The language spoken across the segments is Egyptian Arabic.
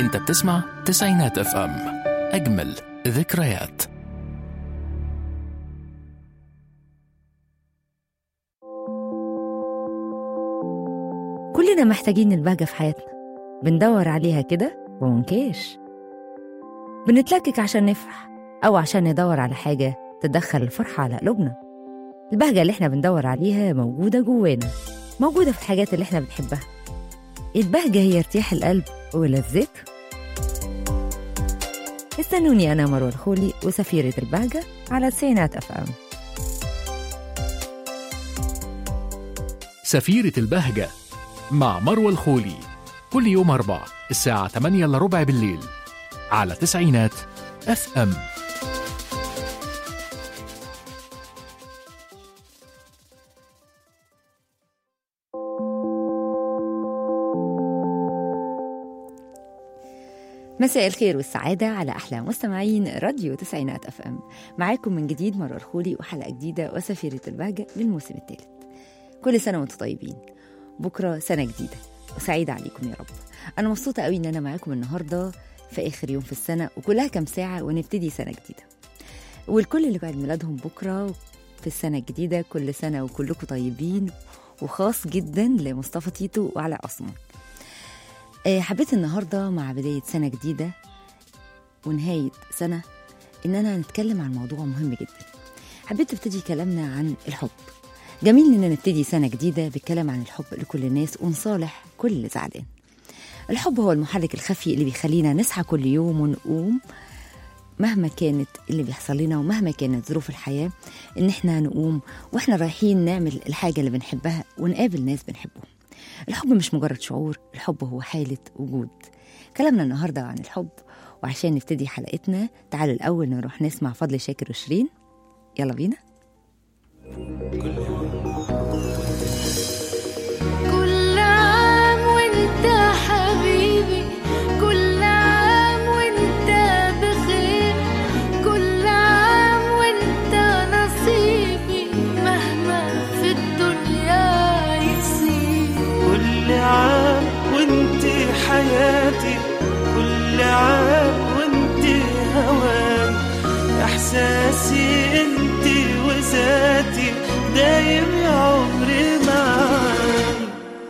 انت بتسمع تسعينات اف ام اجمل ذكريات كلنا محتاجين البهجة في حياتنا بندور عليها كده ومنكاش بنتلكك عشان نفرح أو عشان ندور على حاجة تدخل الفرحة على قلوبنا البهجة اللي احنا بندور عليها موجودة جوانا موجودة في الحاجات اللي احنا بنحبها البهجة هي ارتياح القلب ولذته استنوني أنا مروة الخولي وسفيرة البهجة على تسعينات أف أم سفيرة البهجة مع مروة الخولي كل يوم أربع الساعة 8 إلا ربع بالليل على تسعينات اف ام مساء الخير والسعادة على أحلى مستمعين راديو تسعينات أف أم معاكم من جديد مرة الخولي وحلقة جديدة وسفيرة البهجة للموسم الثالث كل سنة وانتم طيبين بكرة سنة جديدة وسعيدة عليكم يا رب أنا مبسوطة قوي إن أنا معاكم النهاردة في آخر يوم في السنة وكلها كام ساعة ونبتدي سنة جديدة والكل اللي بعد ميلادهم بكرة في السنة الجديدة كل سنة وكلكم طيبين وخاص جدا لمصطفى تيتو وعلى عثمان آه، حبيت النهارده مع بدايه سنه جديده ونهايه سنه اننا نتكلم عن موضوع مهم جدا حبيت نبتدي كلامنا عن الحب جميل اننا نبتدي سنه جديده بالكلام عن الحب لكل الناس ونصالح كل اللي زعلان الحب هو المحرك الخفي اللي بيخلينا نصحى كل يوم ونقوم مهما كانت اللي بيحصل لنا ومهما كانت ظروف الحياه ان احنا نقوم واحنا رايحين نعمل الحاجه اللي بنحبها ونقابل ناس بنحبهم الحب مش مجرد شعور الحب هو حالة وجود كلامنا النهاردة عن الحب وعشان نبتدي حلقتنا تعالوا الأول نروح نسمع فضل شاكر وشيرين يلا بينا كل عام وانت حبيبي كل عام وانت بخير كل عام وانت نصيبي مهما في الدنيا يصير كل عام وانت حياتي كل عام وانت هواي احساسي انت وذاتي دايم يا عمري معاي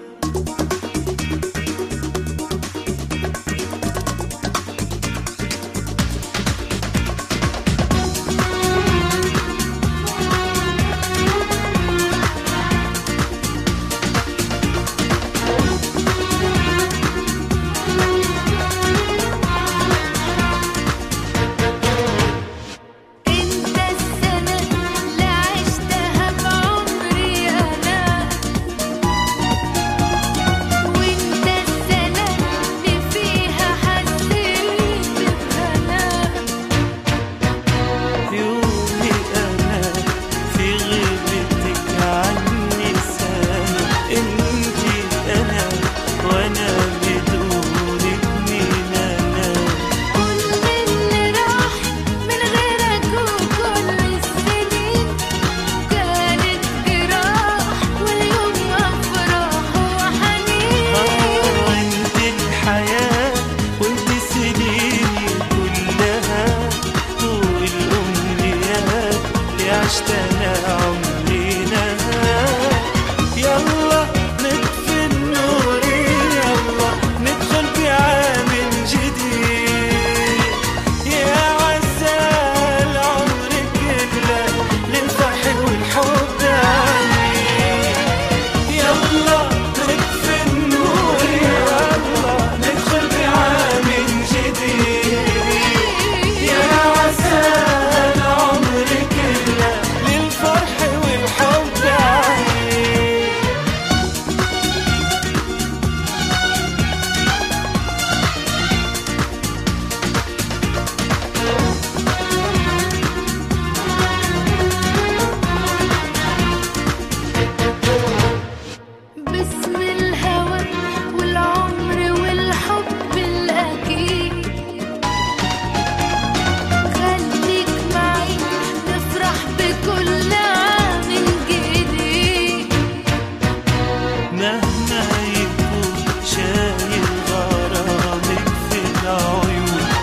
انت السنة اللي عشتها بعمري انا وانت السنة اللي فيها حسيت بهنا يومي انا في غيبتك عني سنة انتي انا وانا بدونك مين انا كل اللي راح من غيرك وكل السنين كانت جراح واليوم افراح وحنين وانت الحياة وانت سنيني كلها والأمنيات اللي عشتنا عمرنا يلا نطفي النور يلا ندخل بعام جديد يا عسى العمر كله للفرح والحب عليك يلا نطفي النور يلا ندخل بعام جديد يا عسى العمر كله للفرح والحب عليك باسم الهوى والعمر والحب الأكيد خليك معي نفرح بكل عام جديد مهما يكون شايل غرامك في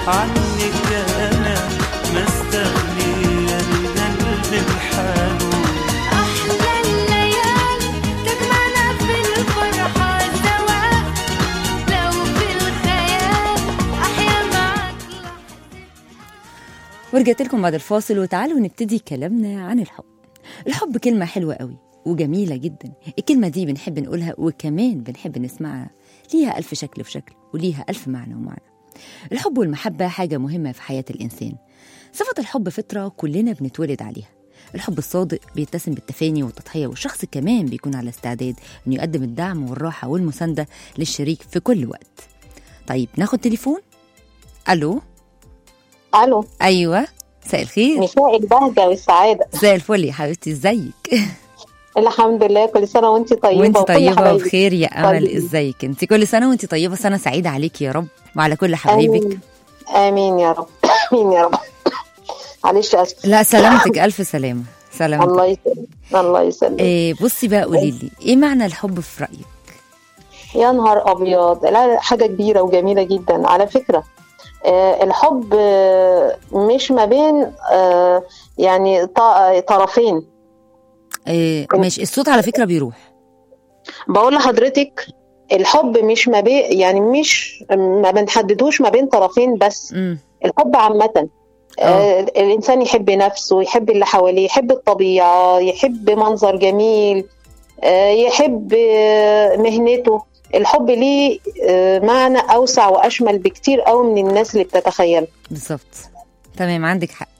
عنك انا ما استغنية القلب بحاله أحلى الليالي تجمعنا في الفرحة سوا لو في الخيال أحيا معاك لحظة ورجعت لكم بعد الفاصل وتعالوا نبتدي كلامنا عن الحب الحب كلمة حلوة قوي وجميلة جدا الكلمة دي بنحب نقولها وكمان بنحب نسمعها ليها ألف شكل في شكل وليها ألف معنى ومعنى الحب والمحبة حاجة مهمة في حياة الإنسان صفة الحب فطرة كلنا بنتولد عليها الحب الصادق بيتسم بالتفاني والتضحية والشخص كمان بيكون على استعداد إنه يقدم الدعم والراحة والمساندة للشريك في كل وقت طيب ناخد تليفون ألو الو أيوة مساء الخير مساء البهجه والسعاده زي الفل يا حبيبتي ازيك الحمد لله كل سنه وانت طيبه وانت وكل طيبه حبايبك. وبخير يا امل طيبين. ازيك انت كل سنه وانت طيبه سنه سعيده عليك يا رب وعلى كل حبايبك امين امين يا رب امين يا رب معلش اسف لا سلامتك الف سلامه سلامتك الله يسلمك الله يسلمك إيه بصي بقى قولي لي ايه معنى الحب في رايك يا نهار ابيض لا حاجه كبيره وجميله جدا على فكره آه، الحب آه، مش ما بين آه، يعني ط- طرفين إيه ماشي الصوت على فكره بيروح بقول لحضرتك الحب مش ما بين يعني مش ما بنحددوش ما بين طرفين بس امم الحب عامة آه الإنسان يحب نفسه يحب اللي حواليه يحب الطبيعة يحب منظر جميل آه يحب آه مهنته الحب ليه آه معنى أوسع وأشمل بكتير قوي من الناس اللي بتتخيل بالظبط تمام عندك حق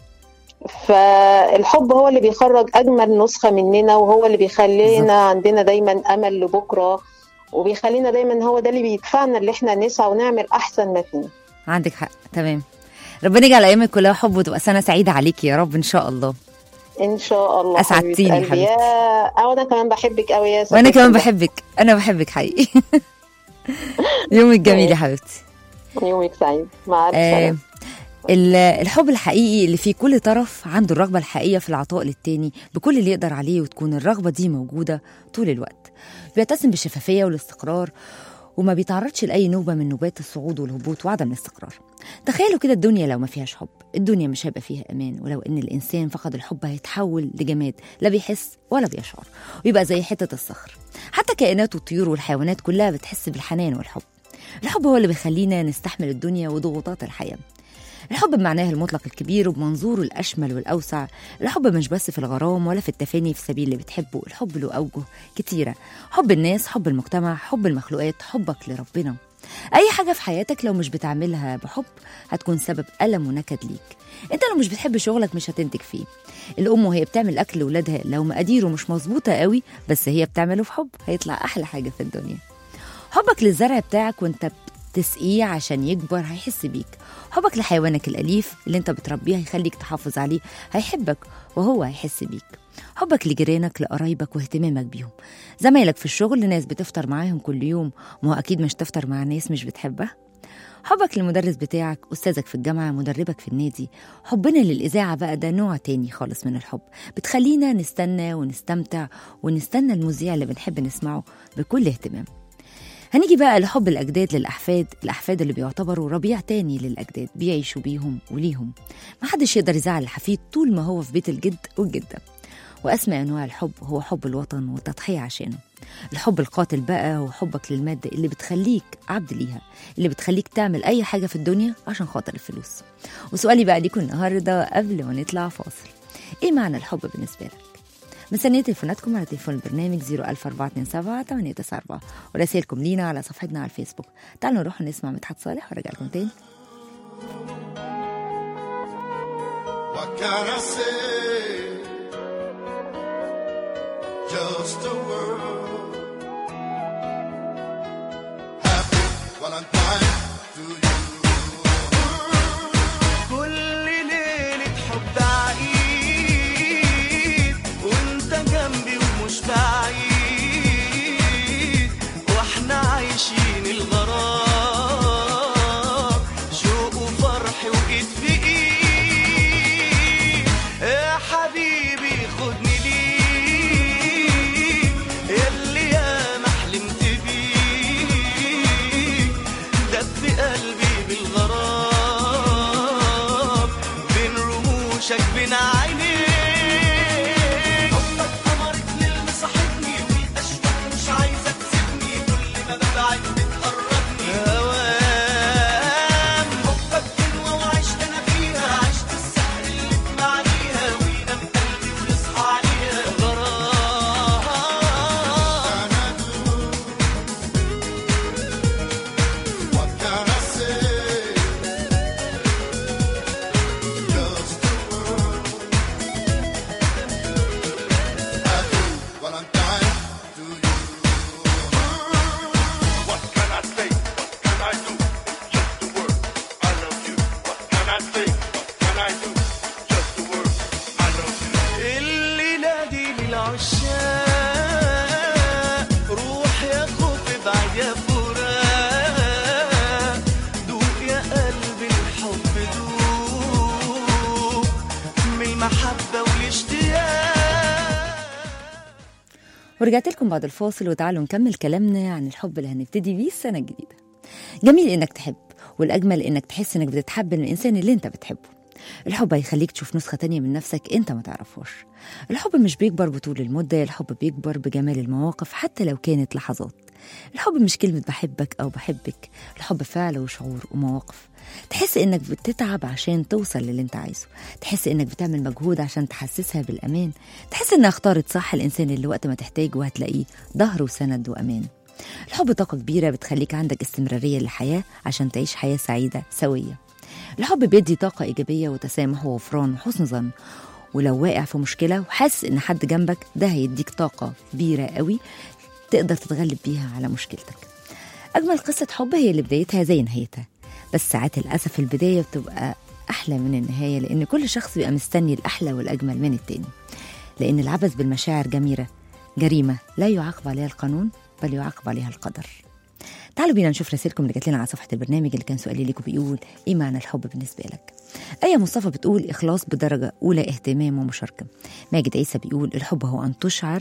فالحب هو اللي بيخرج أجمل نسخة مننا وهو اللي بيخلينا بالظبط. عندنا دايما أمل لبكرة وبيخلينا دايما هو ده اللي بيدفعنا اللي احنا نسعى ونعمل أحسن ما فينا عندك حق تمام ربنا يجعل ايامك كلها حب وتبقى سنه سعيده عليكي يا رب ان شاء الله ان شاء الله أسعدتيني حبيبة قلبي. حبيبتي. يا أو انا كمان بحبك قوي يا وانا صاحبتي. كمان بحبك انا بحبك حقيقي يومك جميل يا حبيبتي يومك سعيد مع الف آه، سلامه ال- الحب الحقيقي اللي فيه كل طرف عنده الرغبة الحقيقية في العطاء للتاني بكل اللي يقدر عليه وتكون الرغبة دي موجودة طول الوقت بيتسم بالشفافية والاستقرار وما بيتعرضش لأي نوبة من نوبات الصعود والهبوط وعدم الاستقرار تخيلوا كده الدنيا لو ما فيهاش حب الدنيا مش هيبقى فيها أمان ولو إن الإنسان فقد الحب هيتحول لجماد لا بيحس ولا بيشعر ويبقى زي حتة الصخر حتى كائنات الطيور والحيوانات كلها بتحس بالحنان والحب الحب هو اللي بيخلينا نستحمل الدنيا وضغوطات الحياة الحب بمعناه المطلق الكبير وبمنظوره الأشمل والأوسع الحب مش بس في الغرام ولا في التفاني في سبيل اللي بتحبه الحب له أوجه كتيرة حب الناس حب المجتمع حب المخلوقات حبك لربنا أي حاجة في حياتك لو مش بتعملها بحب هتكون سبب ألم ونكد ليك انت لو مش بتحب شغلك مش هتنتج فيه الأم وهي بتعمل أكل لولادها لو مقاديره مش مظبوطة قوي بس هي بتعمله بحب هيطلع أحلى حاجة في الدنيا حبك للزرع بتاعك وانت بتسقيه عشان يكبر هيحس بيك حبك لحيوانك الأليف اللي انت بتربيه هيخليك تحافظ عليه هيحبك وهو هيحس بيك حبك لجيرانك لقرايبك واهتمامك بيهم زمايلك في الشغل ناس بتفطر معاهم كل يوم ما هو أكيد مش تفطر مع ناس مش بتحبها حبك للمدرس بتاعك أستاذك في الجامعة مدربك في النادي حبنا للإذاعة بقى ده نوع تاني خالص من الحب بتخلينا نستنى ونستمتع ونستنى المذيع اللي بنحب نسمعه بكل اهتمام هنيجي بقى لحب الأجداد للأحفاد الأحفاد اللي بيعتبروا ربيع تاني للأجداد بيعيشوا بيهم وليهم محدش يقدر يزعل الحفيد طول ما هو في بيت الجد والجدة وأسمى أنواع الحب هو حب الوطن والتضحية عشانه الحب القاتل بقى هو حبك للمادة اللي بتخليك عبد ليها اللي بتخليك تعمل أي حاجة في الدنيا عشان خاطر الفلوس وسؤالي بقى ليكم النهاردة قبل ما نطلع فاصل إيه معنى الحب بالنسبة لك؟ مستنية تليفوناتكم على تليفون البرنامج 01427 894 ورسائلكم لينا على صفحتنا على الفيسبوك تعالوا نروح نسمع مدحت صالح وارجع لكم تاني What can I say? Just a word. Happy Valentine to you. كل ليلة حب عيد وانت جنبي ومش بعيد واحنا عايشين الغرام شوق وفرح وايد في ايد يا حبيبي خدني ليك اللي ياما حلمت بيه دب قلبي يا فراق دوق يا قلبي الحب دوق من المحبة والاشتياق ورجعت لكم بعد الفاصل وتعالوا نكمل كلامنا عن الحب اللي هنبتدي بيه السنة الجديدة جميل إنك تحب والأجمل إنك تحس إنك بتتحب من الإنسان اللي أنت بتحبه الحب هيخليك تشوف نسخة تانية من نفسك أنت ما تعرفهاش الحب مش بيكبر بطول المدة الحب بيكبر بجمال المواقف حتى لو كانت لحظات الحب مش كلمة بحبك أو بحبك الحب فعل وشعور ومواقف تحس إنك بتتعب عشان توصل للي أنت عايزه تحس إنك بتعمل مجهود عشان تحسسها بالأمان تحس إنها اختارت صح الإنسان اللي وقت ما تحتاجه هتلاقيه ظهر وسند وأمان الحب طاقة كبيرة بتخليك عندك استمرارية للحياة عشان تعيش حياة سعيدة سوية الحب بيدي طاقة إيجابية وتسامح وغفران وحسن ظن ولو واقع في مشكلة وحاسس إن حد جنبك ده هيديك طاقة كبيرة قوي تقدر تتغلب بيها على مشكلتك أجمل قصة حب هي اللي بدايتها زي نهايتها بس ساعات للأسف البداية بتبقى أحلى من النهاية لأن كل شخص بيبقى مستني الأحلى والأجمل من التاني لأن العبث بالمشاعر جميلة جريمة لا يعاقب عليها القانون بل يعاقب عليها القدر تعالوا بينا نشوف رسائلكم اللي جات لنا على صفحه البرنامج اللي كان سؤالي ليكم بيقول ايه معنى الحب بالنسبه لك ايه مصطفى بتقول اخلاص بدرجه اولى اهتمام ومشاركه ماجد عيسى بيقول الحب هو ان تشعر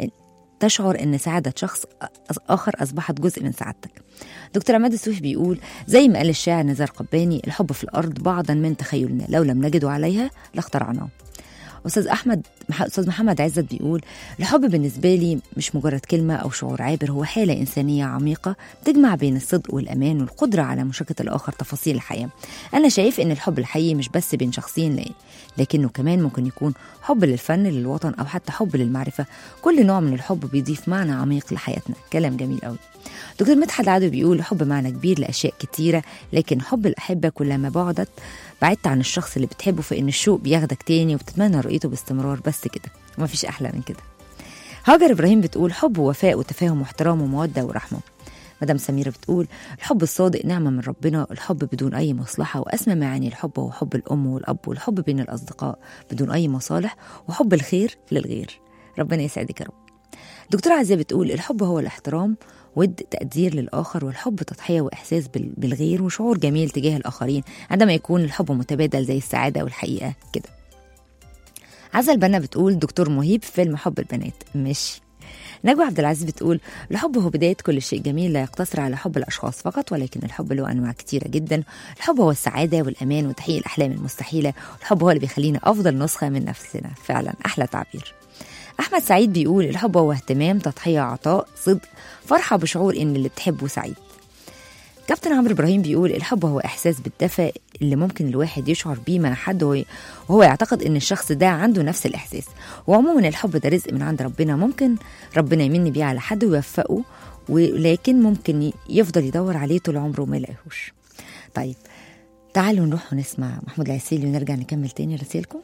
تشعر ان سعاده شخص أ- اخر اصبحت جزء من سعادتك دكتور عماد السويف بيقول زي ما قال الشاعر نزار قباني الحب في الارض بعضا من تخيلنا لو لم نجد عليها لاخترعناه استاذ احمد مح- استاذ محمد عزت بيقول الحب بالنسبه لي مش مجرد كلمه او شعور عابر هو حاله انسانيه عميقه تجمع بين الصدق والامان والقدره على مشاركه الاخر تفاصيل الحياه انا شايف ان الحب الحقيقي مش بس بين شخصين لا لكنه كمان ممكن يكون حب للفن للوطن او حتى حب للمعرفه كل نوع من الحب بيضيف معنى عميق لحياتنا كلام جميل قوي دكتور مدحت عادل بيقول الحب معنى كبير لاشياء كتيره لكن حب الاحبه كلما بعدت بعدت عن الشخص اللي بتحبه فان الشوق بياخدك تاني وبتتمنى رؤيته باستمرار بس كده ومفيش احلى من كده هاجر ابراهيم بتقول حب ووفاء وتفاهم واحترام وموده ورحمه مدام سميرة بتقول الحب الصادق نعمة من ربنا الحب بدون أي مصلحة وأسمى معاني الحب هو حب الأم والأب والحب بين الأصدقاء بدون أي مصالح وحب الخير للغير ربنا يسعدك يا رب دكتورة عزيزة بتقول الحب هو الاحترام ود تقدير للآخر والحب تضحية وإحساس بال- بالغير وشعور جميل تجاه الآخرين عندما يكون الحب متبادل زي السعادة والحقيقة كده عزة البنا بتقول دكتور مهيب في فيلم حب البنات ماشي نجوى عبد العزيز بتقول الحب هو بداية كل شيء جميل لا يقتصر على حب الأشخاص فقط ولكن الحب له أنواع كتيرة جدا الحب هو السعادة والأمان وتحقيق الأحلام المستحيلة الحب هو اللي بيخلينا أفضل نسخة من نفسنا فعلا أحلى تعبير أحمد سعيد بيقول الحب هو اهتمام تضحية عطاء صدق فرحة بشعور إن اللي بتحبه سعيد كابتن عمرو ابراهيم بيقول الحب هو احساس بالدفء اللي ممكن الواحد يشعر بيه مع حد وهو- وهو يعتقد ان الشخص ده عنده نفس الاحساس وعموما الحب ده رزق من عند ربنا ممكن ربنا يمن بيه على حد ويوفقه ولكن ممكن ي- يفضل يدور عليه طول عمره وما يلاقيهوش طيب تعالوا نروح ونسمع محمود العسيلي ونرجع نكمل تاني رسائلكم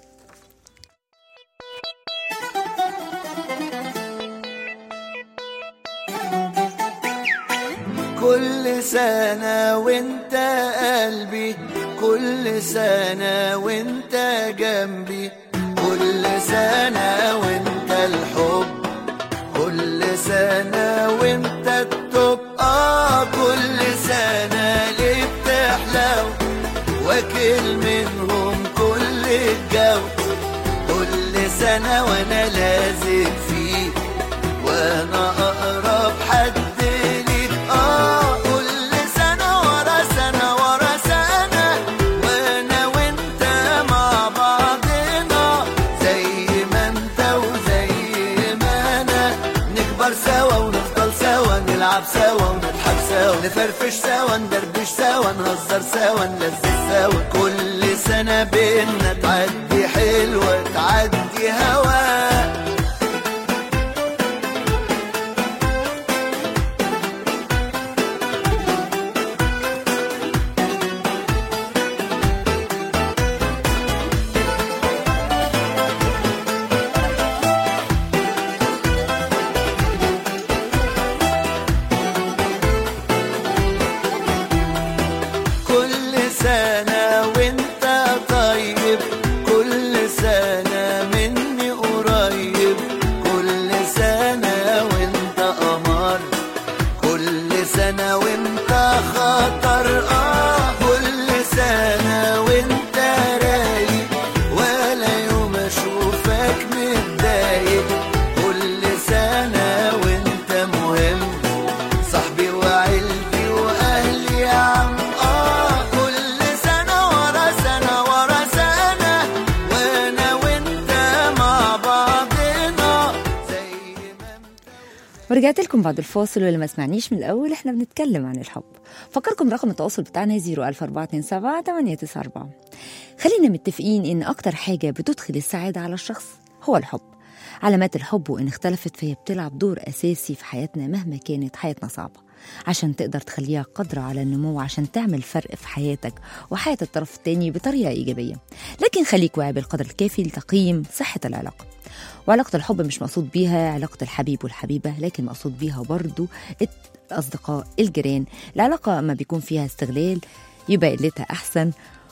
كل سنة وانت قلبي كل سنة وانت جنبي كل سنة وانت الحب كل سنة وانت التوب اه كل سنة ليه بتحلو واكل منهم كل الجو كل سنة وانا لازم فيك وانا اقرب حد ليك اه كل سنة ورا سنة ورا سنة وانا وانت مع بعضنا زي ما انت وزي ما انا نكبر سوا ونفضل سوا نلعب سوا ونضحك سوا نفرفش سوا ندردش سوا نهزر سوا نلذذ سوا كل سنة بينا تعدي حلوة تعدي هوا كل سنة وانت طيب كل سنة من ده انا وانت خطر اه كل سنة وانت رايق ولا يوم اشوفك متضايق كل سنة وانت مهم صاحبي وعيلتي واهلي يا عم اه كل سنة ورا سنة ورا سنة وانا وانت مع بعضنا زي ما ورجعت لكم بعد الفاصل واللي ما سمعنيش من الاول احنا بنتكلم عن الحب فكركم رقم التواصل بتاعنا 00427 894 خلينا متفقين ان اكتر حاجه بتدخل السعاده على الشخص هو الحب علامات الحب وان اختلفت فهي بتلعب دور اساسي في حياتنا مهما كانت حياتنا صعبه عشان تقدر تخليها قادرة على النمو عشان تعمل فرق في حياتك وحياة الطرف التاني بطريقة إيجابية لكن خليك واعي بالقدر الكافي لتقييم صحة العلاقة وعلاقة الحب مش مقصود بيها علاقة الحبيب والحبيبة لكن مقصود بيها برضو الأصدقاء الجيران العلاقة ما بيكون فيها استغلال يبقى قلتها أحسن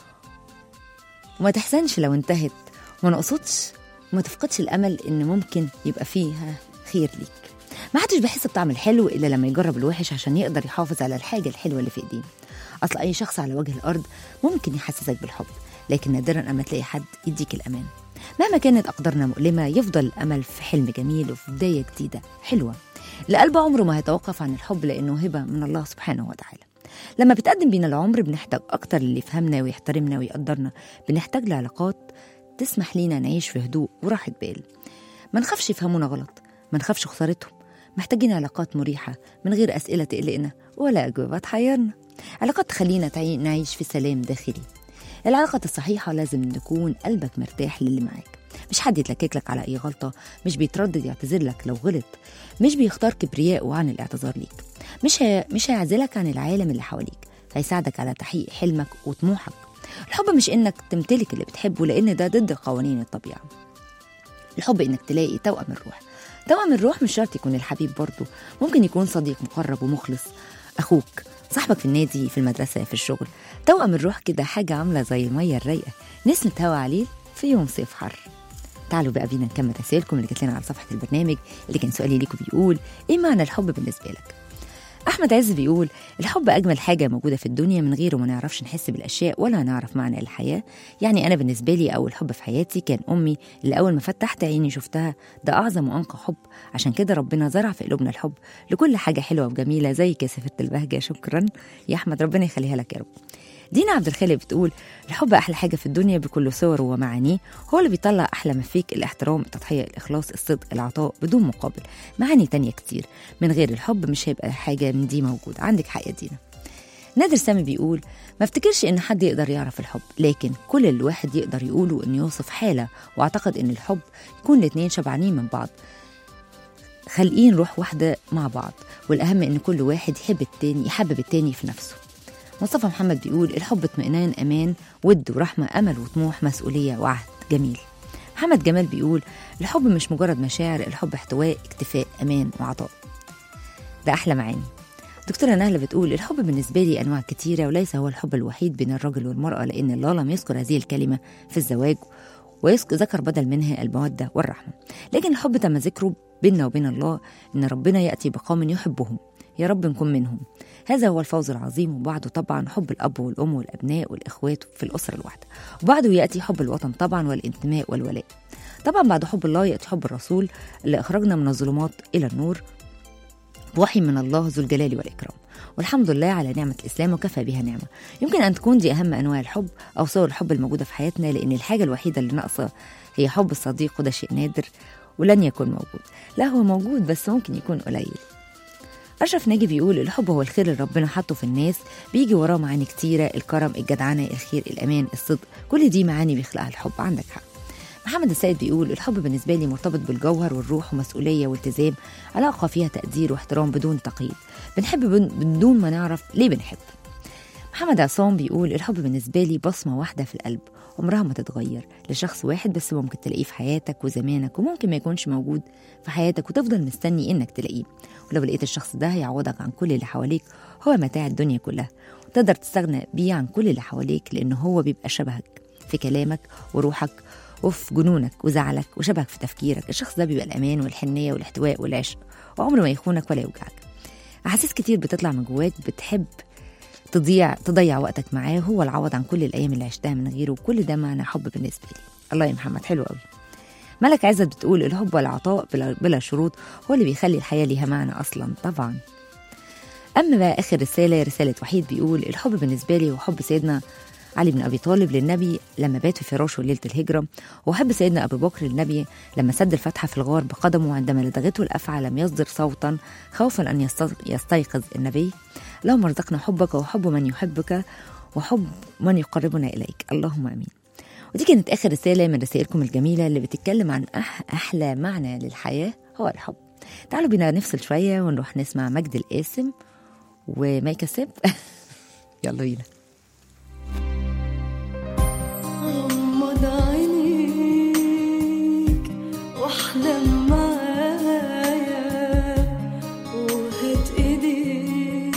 وما تحزنش لو انتهت وما نقصدش وما تفقدش الأمل إن ممكن يبقى فيها خير ليك ما حدش بيحس بطعم الحلو إلا لما يجرب الوحش عشان يقدر يحافظ على الحاجة الحلوة اللي في إيديه أصل أي شخص على وجه الأرض ممكن يحسسك بالحب لكن نادرا أما تلاقي حد يديك الأمان مهما كانت أقدارنا مؤلمة يفضل الأمل في حلم جميل وفي بداية جديدة حلوة القلب عمره ما هيتوقف عن الحب لأنه هبة من الله سبحانه وتعالى لما بتقدم بينا العمر بنحتاج أكتر اللي يفهمنا ويحترمنا ويقدرنا بنحتاج لعلاقات تسمح لينا نعيش في هدوء وراحة بال ما نخافش يفهمونا غلط ما نخافش خسارتهم محتاجين علاقات مريحة من غير أسئلة تقلقنا ولا أجوبة تحيرنا علاقات تخلينا تعي- نعيش في سلام داخلي العلاقة الصحيحة لازم نكون قلبك مرتاح للي معاك مش حد يتلكك لك على أي غلطة مش بيتردد يعتذر لك لو غلط مش بيختار كبرياءه عن الاعتذار ليك مش هي... مش هيعزلك عن العالم اللي حواليك هيساعدك على تحقيق حلمك وطموحك الحب مش إنك تمتلك اللي بتحبه لأن ده ضد قوانين الطبيعة الحب إنك تلاقي توأم الروح توأم الروح مش شرط يكون الحبيب برضه ممكن يكون صديق مقرب ومخلص أخوك صاحبك في النادي في المدرسة في الشغل توأم الروح كده حاجة عاملة زي المية الرايقة نسمة هوا عليه في يوم صيف حر تعالوا بقى بينا نكمل رسائلكم اللي جات لنا على صفحة البرنامج اللي كان سؤالي ليكم بيقول إيه معنى الحب بالنسبة لك؟ أحمد عز بيقول الحب أجمل حاجة موجودة في الدنيا من غيره ما نعرفش نحس بالأشياء ولا نعرف معنى الحياة يعني أنا بالنسبة لي أول حب في حياتي كان أمي اللي أول ما فتحت عيني شفتها ده أعظم وأنقى حب عشان كده ربنا زرع في قلوبنا الحب لكل حاجة حلوة وجميلة زي كاسفة البهجة شكرا يا أحمد ربنا يخليها لك يا رب دينا عبد الخالق بتقول الحب أحلى حاجة في الدنيا بكل صوره ومعانيه هو اللي بيطلع أحلى ما فيك الاحترام التضحية الإخلاص الصدق العطاء بدون مقابل معاني تانية كتير من غير الحب مش هيبقى حاجة من دي موجودة عندك حق يا دينا نادر سامي بيقول ما افتكرش ان حد يقدر يعرف الحب لكن كل اللي الواحد يقدر يقوله انه يوصف حالة واعتقد ان الحب يكون الاتنين شبعانين من بعض خالقين روح واحدة مع بعض والأهم إن كل واحد يحب التاني يحبب التاني في نفسه مصطفى محمد بيقول الحب اطمئنان أمان ود ورحمة أمل وطموح مسؤولية وعهد جميل محمد جمال بيقول الحب مش مجرد مشاعر الحب احتواء اكتفاء أمان وعطاء ده أحلى معاني دكتورة نهلة بتقول الحب بالنسبة لي أنواع كتيرة وليس هو الحب الوحيد بين الرجل والمرأة لأن الله لم يذكر هذه الكلمة في الزواج وذكر بدل منها المودة والرحمة لكن الحب تم ذكره بيننا وبين الله إن ربنا يأتي بقوم يحبهم يا رب نكون منهم هذا هو الفوز العظيم وبعده طبعا حب الأب والأم والأبناء والإخوات في الأسرة الواحدة وبعده يأتي حب الوطن طبعا والانتماء والولاء طبعا بعد حب الله يأتي حب الرسول اللي أخرجنا من الظلمات إلى النور وحي من الله ذو الجلال والإكرام والحمد لله على نعمة الإسلام وكفى بها نعمة يمكن أن تكون دي أهم أنواع الحب أو صور الحب الموجودة في حياتنا لأن الحاجة الوحيدة اللي ناقصة هي حب الصديق وده شيء نادر ولن يكون موجود لا هو موجود بس ممكن يكون قليل أشرف ناجي بيقول الحب هو الخير اللي ربنا حطه في الناس بيجي وراه معاني كتيرة الكرم الجدعنة الخير الأمان الصدق كل دي معاني بيخلقها الحب عندك حق محمد السيد بيقول الحب بالنسبة لي مرتبط بالجوهر والروح ومسؤولية والتزام علاقة فيها تقدير واحترام بدون تقييد بنحب بن- بدون ما نعرف ليه بنحب محمد عصام بيقول الحب بالنسبة لي بصمة واحدة في القلب عمرها ما تتغير لشخص واحد بس ممكن تلاقيه في حياتك وزمانك وممكن ما يكونش موجود في حياتك وتفضل مستني انك تلاقيه ولو لقيت الشخص ده هيعوضك عن كل اللي حواليك هو متاع الدنيا كلها وتقدر تستغنى بيه عن كل اللي حواليك لأنه هو بيبقى شبهك في كلامك وروحك وفي جنونك وزعلك وشبهك في تفكيرك الشخص ده بيبقى الأمان والحنية والاحتواء والعشق وعمره ما يخونك ولا يوجعك أحاسيس كتير بتطلع من جواك بتحب تضيع تضيع وقتك معاه هو العوض عن كل الأيام اللي عشتها من غيره وكل ده معنى حب بالنسبة لي الله يا محمد حلو قوي ملك عزت بتقول الحب والعطاء بلا, بلا شروط هو اللي بيخلي الحياة ليها معنى أصلا طبعا أما بقى آخر رسالة رسالة وحيد بيقول الحب بالنسبة لي هو حب سيدنا علي بن أبي طالب للنبي لما بات في فراشه ليلة الهجرة وحب سيدنا أبو بكر للنبي لما سد الفتحة في الغار بقدمه عندما لدغته الأفعى لم يصدر صوتا خوفا أن يست- يستيقظ النبي اللهم ارزقنا حبك وحب من يحبك وحب من يقربنا إليك اللهم آمين ودي كانت آخر رسالة من رسائلكم الجميلة اللي بتتكلم عن أح أحلى معنى للحياة هو الحب تعالوا بينا نفصل شوية ونروح نسمع مجد القاسم وماي كسب يلا بينا غمض عينيك واحلم معايا وهات ايديك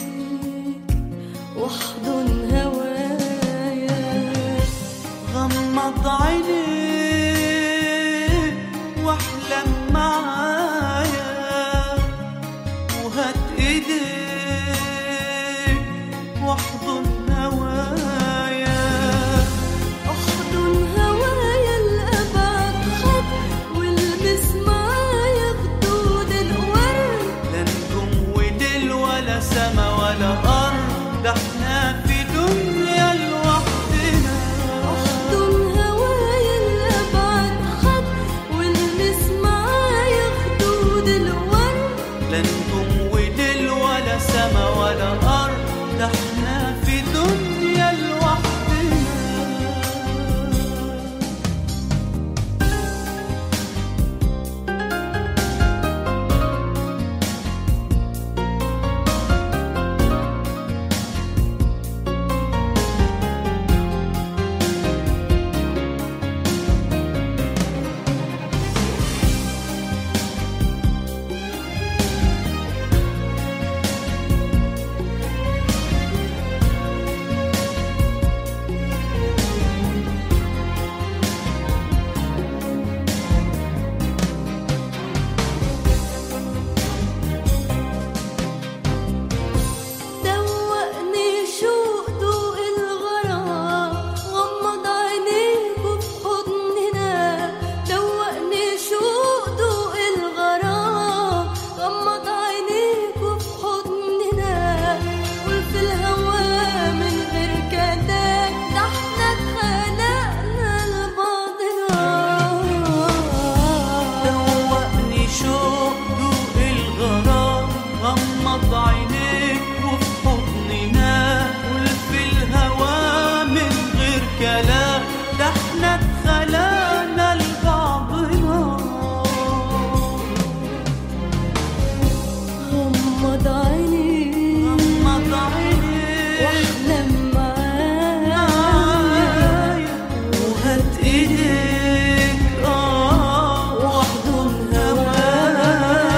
واحضن هوايا غمض عينيك واحلم معايا وهات ايديك واحضن هوايا احضن هوايا لأبعد خط والمس معايا خدود الورد لا نجوم وليل ولا سما ولا ارض ده احنا في دنيا لوحدنا احضن هوايا لأبعد خط والمس معايا خدود الورد لا نجوم وليل ولا سما ولا ارض ده احنا في دنيا لوحدنا دوقني شوق ذوق الغرام غمض عينيك وفي حضننا دوقني شوق ذوق الغرام غمض عينيك وفي حضننا قول في الهوا من غير كلام ده احنا اتخلقنا لبعضنا دوقني شوق ذوق الغرام غمض عينيك وفي حضننا قول في الهوى من غير كلام ده احنا اتخلقنا لبعضنا غمض عينيك غمض عينيك واحلم معايا وهات ايديك اه واحضن هوايا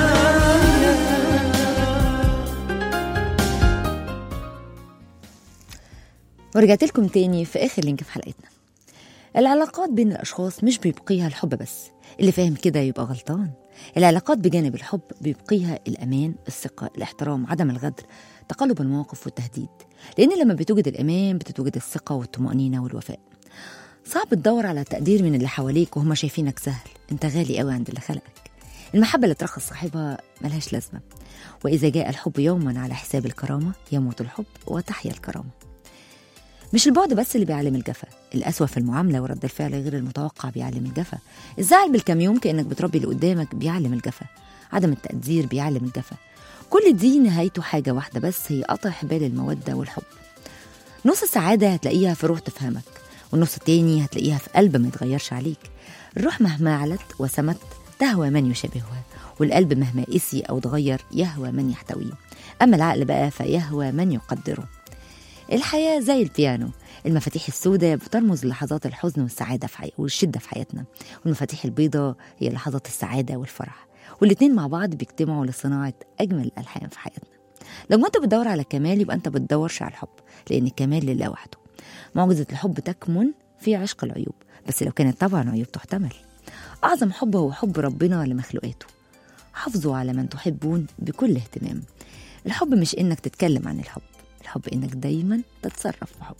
ورجعت لكم تاني في آخر لينك في حلقتنا العلاقات بين الأشخاص مش بيبقيها الحب بس اللي فاهم كده يبقى غلطان العلاقات بجانب الحب بيبقيها الأمان الثقة الاحترام عدم الغدر تقلب المواقف والتهديد لأن لما بتوجد الأمان بتتوجد الثقة والطمأنينة والوفاء صعب تدور على تقدير من اللي حواليك وهم شايفينك سهل انت غالي قوي عند اللي خلقك المحبة اللي ترخص صاحبها ملهاش لازمة وإذا جاء الحب يوما على حساب الكرامة يموت الحب وتحيا الكرامة مش البعد بس اللي بيعلم الجفا القسوة في المعاملة ورد الفعل غير المتوقع بيعلم الجفا الزعل بالكم يوم كأنك بتربي اللي قدامك بيعلم الجفا عدم التقدير بيعلم الجفا كل دي نهايته حاجة واحدة بس هي قطع حبال المودة والحب نص السعادة هتلاقيها في روح تفهمك والنص التاني هتلاقيها في قلب ما يتغيرش عليك الروح مهما علت وسمت تهوى من يشابهها والقلب مهما قسي أو اتغير يهوى من يحتويه أما العقل بقى فيهوى من يقدره الحياة زي البيانو المفاتيح السوداء بترمز للحظات الحزن والسعادة في حي... والشدة في حياتنا والمفاتيح البيضاء هي لحظات السعادة والفرح والاتنين مع بعض بيجتمعوا لصناعة أجمل الألحان في حياتنا لو انت بتدور على كمال يبقى انت بتدورش على الحب لأن الكمال لله وحده معجزة الحب تكمن في عشق العيوب بس لو كانت طبعا عيوب تحتمل أعظم حب هو حب ربنا لمخلوقاته حافظوا على من تحبون بكل اهتمام الحب مش إنك تتكلم عن الحب الحب إنك دايما تتصرف بحب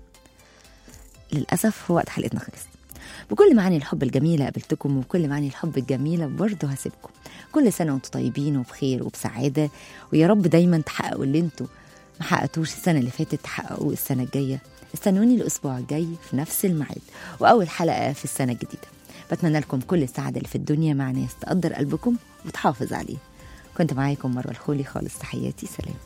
للأسف هو وقت حلقتنا خلص بكل معاني الحب الجميلة قابلتكم وبكل معاني الحب الجميلة برضه هسيبكم كل سنة وانتم طيبين وبخير وبسعادة ويا رب دايما تحققوا اللي انتوا ما حققتوش السنة اللي فاتت تحققوه السنة الجاية استنوني الأسبوع الجاي في نفس الميعاد وأول حلقة في السنة الجديدة بتمنى لكم كل السعادة اللي في الدنيا مع ناس تقدر قلبكم وتحافظ عليه كنت معاكم مروة الخولي خالص تحياتي سلام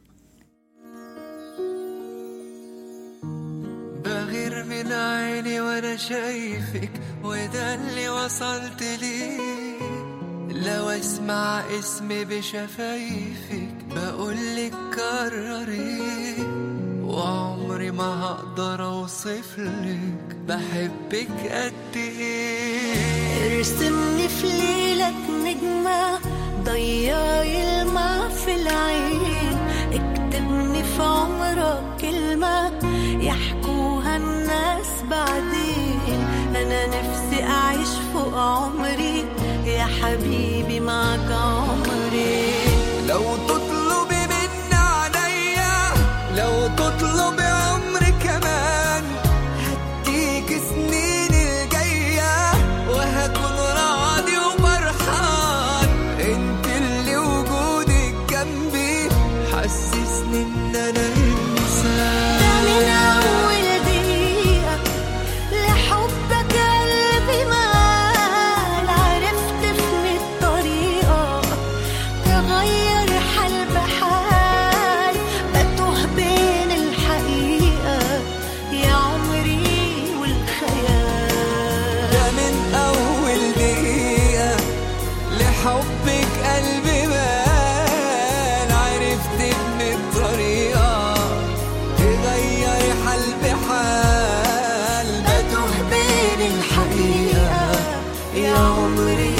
بغير من عيني وانا شايفك وده اللي وصلت ليه لو اسمع اسمي بشفايفك بقولك كرري وعمري ما هقدر اوصفلك بحبك قد ايه ارسمني في ليلك نجمة ضيعي الماء في العين اكتبني في عمرك كلمة يحكوها الناس بعدين أنا نفسي أعيش فوق عمري يا حبيبي معك عمري لو تطلبي من عليا لو تطلبي عمري كمان هديك سنين الجاية وهكون راضي وفرحان انت اللي وجودك جنبي حسسني ان انا ده من انسان أول دقيقة لحبك قلبي مال عرفت في الطريقة تغير حال بحال بتوه بين الحقيقة يا عمري والخيال ده من أول دقيقة لحبك قلبي بان عرفت إن الطريقة تغير حال بحال بتوه بين الحقيقة يا عمري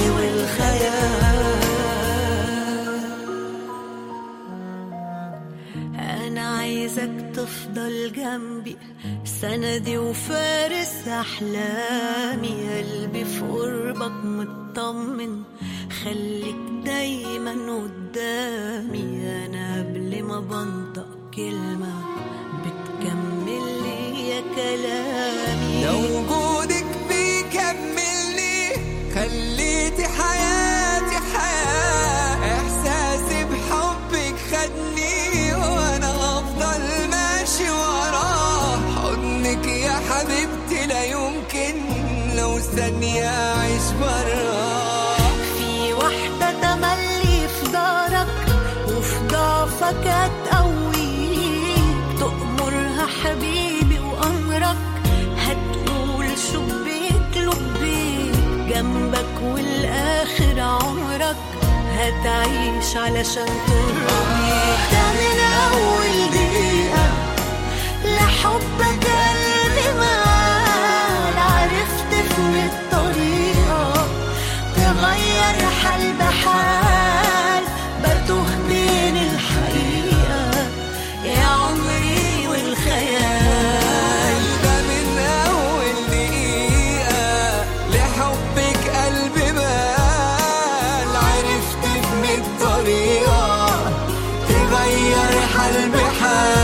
والخيال أنا عايزك تفضل جنبي سندي وفارس أحلامي قلبي في قربك مطمن خليك دايما قدامي أنا قبل ما بنطق كلمة بتكمل لي يا كلامي لو وجودك بيكملني خليتي حياتي حياة إحساسي بحبك خدني وأنا هفضل ماشي وراه حضنك يا حبيبتي لا يمكن لو ثانية أعيش براه في واحدة تملي في دارك وفي ضعفك هتقويك تأمرها حبيبي وأمرك هتقول شبيك لبيك جنبك والآخر عمرك هتعيش علشان ترضيك ده من أول دقيقة لحبك قلبي مال عرفت في الطريقة تغير حال بحال بتوه بين الحقيقة يا عمري والخيال ده من أول دقيقة لحبك قلبي بال عرفت من الطريقة تغير حال بحال